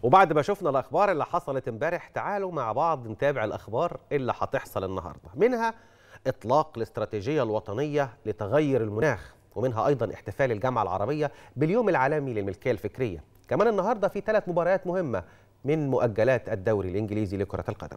وبعد ما شفنا الاخبار اللي حصلت امبارح تعالوا مع بعض نتابع الاخبار اللي هتحصل النهارده منها اطلاق الاستراتيجيه الوطنيه لتغير المناخ ومنها ايضا احتفال الجامعه العربيه باليوم العالمي للملكيه الفكريه كمان النهارده في ثلاث مباريات مهمه من مؤجلات الدوري الانجليزي لكره القدم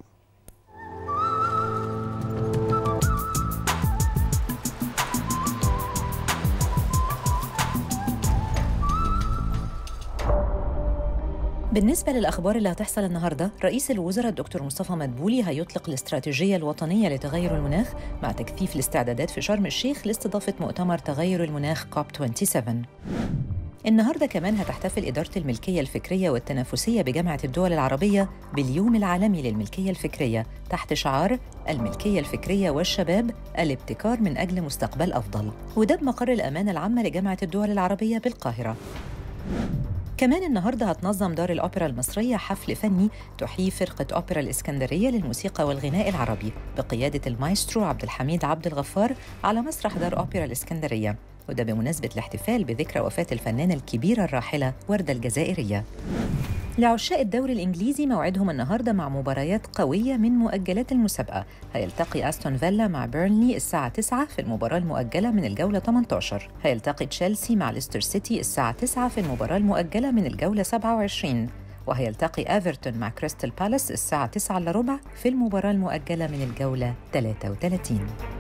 بالنسبة للأخبار اللي هتحصل النهاردة رئيس الوزراء الدكتور مصطفى مدبولي هيطلق الاستراتيجية الوطنية لتغير المناخ مع تكثيف الاستعدادات في شرم الشيخ لاستضافة مؤتمر تغير المناخ كوب 27 النهاردة كمان هتحتفل إدارة الملكية الفكرية والتنافسية بجامعة الدول العربية باليوم العالمي للملكية الفكرية تحت شعار الملكية الفكرية والشباب الابتكار من أجل مستقبل أفضل وده بمقر الأمانة العامة لجامعة الدول العربية بالقاهرة كمان النهارده هتنظم دار الأوبرا المصرية حفل فني تحيي فرقة أوبرا الإسكندرية للموسيقى والغناء العربي بقيادة المايسترو عبد الحميد عبد الغفار على مسرح دار أوبرا الإسكندرية وده بمناسبة الاحتفال بذكرى وفاة الفنانة الكبيرة الراحلة وردة الجزائرية لعشاق الدوري الإنجليزي موعدهم النهاردة مع مباريات قوية من مؤجلات المسابقة هيلتقي أستون فيلا مع بيرنلي الساعة 9 في المباراة المؤجلة من الجولة 18 هيلتقي تشيلسي مع ليستر سيتي الساعة 9 في المباراة المؤجلة من الجولة 27 وهيلتقي ايفرتون مع كريستال بالاس الساعة 9 الا ربع في المباراة المؤجلة من الجولة 33